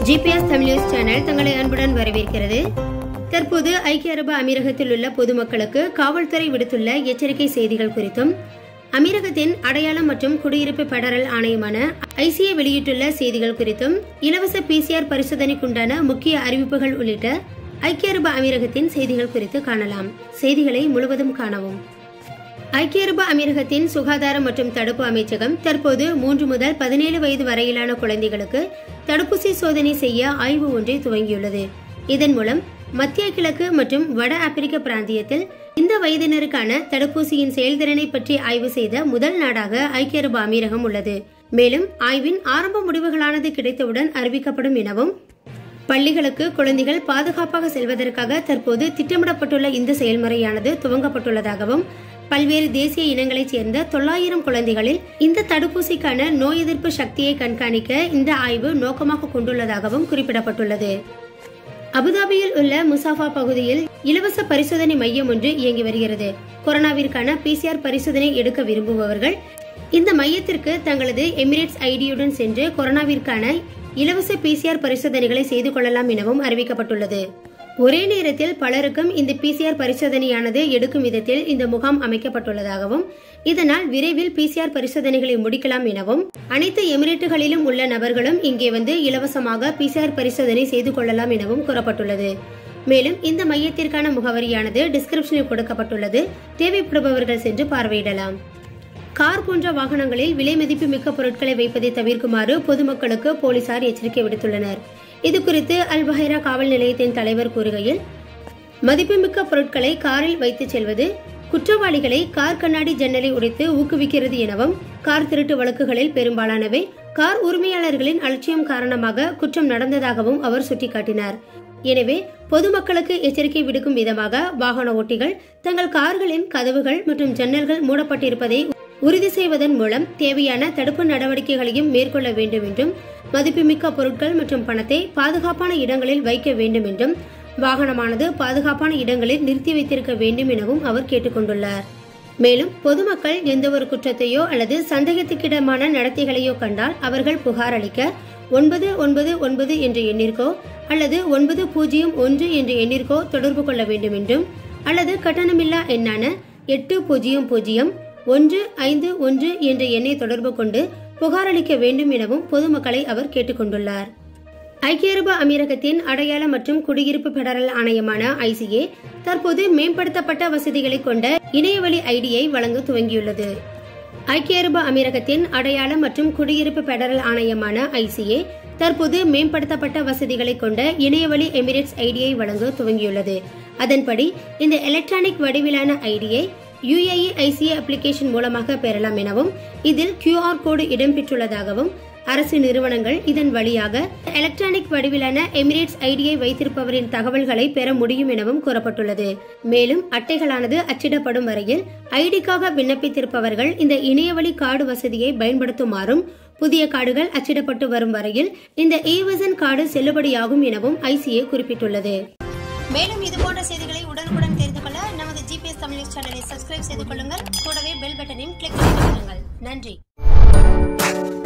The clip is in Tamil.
ஜிபிஎஸ் தமிழ் நியூஸ் சேனல் தங்களை அன்புடன் வரவேற்கிறது தற்போது ஐக்கிய அரபு அமீரகத்தில் உள்ள பொதுமக்களுக்கு காவல்துறை விடுத்துள்ள எச்சரிக்கை செய்திகள் குறித்தும் அமீரகத்தின் அடையாளம் மற்றும் குடியிருப்பு பெடரல் ஆணையமான ஐசிஏ வெளியிட்டுள்ள செய்திகள் குறித்தும் இலவச பிசிஆர் பரிசோதனைக்குண்டான முக்கிய அறிவிப்புகள் உள்ளிட்ட ஐக்கிய அரபு அமீரகத்தின் செய்திகள் குறித்து காணலாம் செய்திகளை முழுவதும் காணவும் ஐக்கிய அரபு அமீரகத்தின் சுகாதாரம் மற்றும் தடுப்பு அமைச்சகம் தற்போது மூன்று முதல் பதினேழு வயது வரையிலான குழந்தைகளுக்கு தடுப்பூசி சோதனை செய்ய ஆய்வு ஒன்றை துவங்கியுள்ளது இதன் மூலம் மத்திய கிழக்கு மற்றும் வட ஆப்பிரிக்க பிராந்தியத்தில் இந்த வயதினருக்கான தடுப்பூசியின் செயல்திறனை பற்றி ஆய்வு செய்த முதல் நாடாக ஐக்கிய அரபு அமீரகம் உள்ளது மேலும் ஆய்வின் ஆரம்ப முடிவுகளானது கிடைத்தவுடன் அறிவிக்கப்படும் எனவும் பள்ளிகளுக்கு குழந்தைகள் பாதுகாப்பாக செல்வதற்காக தற்போது திட்டமிடப்பட்டுள்ள இந்த செயல்முறையானது துவங்கப்பட்டுள்ளதாகவும் பல்வேறு தேசிய இனங்களைச் சேர்ந்த தொள்ளாயிரம் குழந்தைகளில் இந்த தடுப்பூசிக்கான நோய் எதிர்ப்பு சக்தியை கண்காணிக்க இந்த ஆய்வு நோக்கமாக கொண்டுள்ளதாகவும் குறிப்பிடப்பட்டுள்ளது அபுதாபியில் உள்ள முசாஃபா பகுதியில் இலவச பரிசோதனை மையம் ஒன்று இயங்கி வருகிறது கொரோனாவிற்கான பிசிஆர் பரிசோதனை எடுக்க விரும்புபவர்கள் இந்த மையத்திற்கு தங்களது எமிரேட்ஸ் ஐடியுடன் சென்று கொரோனாவிற்கான இலவச பிசிஆர் பரிசோதனைகளை செய்து கொள்ளலாம் எனவும் அறிவிக்கப்பட்டுள்ளது ஒரே நேரத்தில் பலருக்கும் இந்த பிசிஆர் பரிசோதனையானது எடுக்கும் விதத்தில் இந்த முகாம் அமைக்கப்பட்டுள்ளதாகவும் இதனால் விரைவில் பிசிஆர் பரிசோதனைகளை முடிக்கலாம் எனவும் அனைத்து எமிரேட்டுகளிலும் உள்ள நபர்களும் இங்கே வந்து இலவசமாக பிசிஆர் பரிசோதனை செய்து கொள்ளலாம் எனவும் கூறப்பட்டுள்ளது மேலும் இந்த மையத்திற்கான முகவரியானது டிஸ்கிரிப்ஷனில் கொடுக்கப்பட்டுள்ளது தேவைப்படுபவர்கள் சென்று பார்வையிடலாம் கார் போன்ற வாகனங்களில் விலை மதிப்பு மிக்க பொருட்களை வைப்பதை தவிர்க்குமாறு பொதுமக்களுக்கு போலீசார் எச்சரிக்கை விடுத்துள்ளனர் இது குறித்து அல் பஹைரா காவல் நிலையத்தின் தலைவர் கூறுகையில் மதிப்புமிக்க பொருட்களை காரில் வைத்துச் செல்வது குற்றவாளிகளை கார் கண்ணாடி ஜன்னலை உடைத்து ஊக்குவிக்கிறது எனவும் கார் திருட்டு வழக்குகளில் பெரும்பாலானவை கார் உரிமையாளர்களின் அலட்சியம் காரணமாக குற்றம் நடந்ததாகவும் அவர் சுட்டிக்காட்டினார் எனவே பொதுமக்களுக்கு எச்சரிக்கை விடுக்கும் விதமாக வாகன ஓட்டிகள் தங்கள் கார்களின் கதவுகள் மற்றும் ஜன்னல்கள் மூடப்பட்டிருப்பதை உறுதி செய்வதன் மூலம் தேவையான தடுப்பு நடவடிக்கைகளையும் மேற்கொள்ள வேண்டும் என்றும் மதிப்புமிக்க பொருட்கள் மற்றும் பணத்தை பாதுகாப்பான இடங்களில் வைக்க வேண்டும் என்றும் வாகனமானது பாதுகாப்பான இடங்களில் நிறுத்தி வைத்திருக்க வேண்டும் எனவும் அவர் கேட்டுக்கொண்டுள்ளார் மேலும் பொதுமக்கள் எந்த ஒரு குற்றத்தையோ அல்லது சந்தேகத்துக்கிடமான நடத்தைகளையோ கண்டால் அவர்கள் புகார் அளிக்க ஒன்பது ஒன்பது ஒன்பது என்ற எண்ணிற்கோ அல்லது ஒன்பது பூஜ்ஜியம் ஒன்று என்ற எண்ணிற்கோ தொடர்பு கொள்ள வேண்டும் என்றும் அல்லது கட்டணமில்லா எண்ணான எட்டு பூஜ்ஜியம் பூஜ்ஜியம் ஒன்று ஐந்து ஒன்று என்ற எண்ணை தொடர்பு கொண்டு புகார் அளிக்க வேண்டும் எனவும் பொதுமக்களை அவர் கேட்டுக்கொண்டுள்ளார் ஐக்கிய அரபு அமீரகத்தின் அடையாள மற்றும் குடியிருப்பு பெடரல் ஆணையமான ஐசிஏ தற்போது மேம்படுத்தப்பட்ட வசதிகளை கொண்ட இணையவழி ஐடியை வழங்க துவங்கியுள்ளது ஐக்கிய அரபு அமீரகத்தின் அடையாள மற்றும் குடியிருப்பு பெடரல் ஆணையமான ஐசிஏ தற்போது மேம்படுத்தப்பட்ட வசதிகளை கொண்ட இணையவழி எமிரேட்ஸ் ஐடியை வழங்க துவங்கியுள்ளது அதன்படி இந்த எலக்ட்ரானிக் வடிவிலான ஐடியை யுஏஇ ஐசிஏ அப்ளிகேஷன் மூலமாக பெறலாம் எனவும் இதில் கியூஆர் கோடு இடம்பெற்றுள்ளதாகவும் அரசு நிறுவனங்கள் இதன் வழியாக எலக்ட்ரானிக் வடிவிலான எமிரேட்ஸ் ஐடியை வைத்திருப்பவரின் தகவல்களை பெற முடியும் எனவும் கூறப்பட்டுள்ளது மேலும் அட்டைகளானது அச்சிடப்படும் வரையில் ஐடிக்காக விண்ணப்பித்திருப்பவர்கள் இந்த இணையவழி கார்டு வசதியை பயன்படுத்துமாறும் புதிய கார்டுகள் அச்சிடப்பட்டு வரும் வரையில் இந்த ஏவசன் கார்டு செல்லுபடியாகும் எனவும் ஐசிஏ குறிப்பிட்டுள்ளது மேலும் இதுபோன்ற செய்திகளை உடனுக்குடன் தெரிந்து கொள்ள நமது ஜிபிஎஸ் தமிழ் நியூஸ் சேனலை சப்ஸ்கிரைப் செய்து கொள்ளுங்கள் கூடவே பெல் பட்டனையும் கிளிக் செய்து கொள்ளுங்கள் நன்றி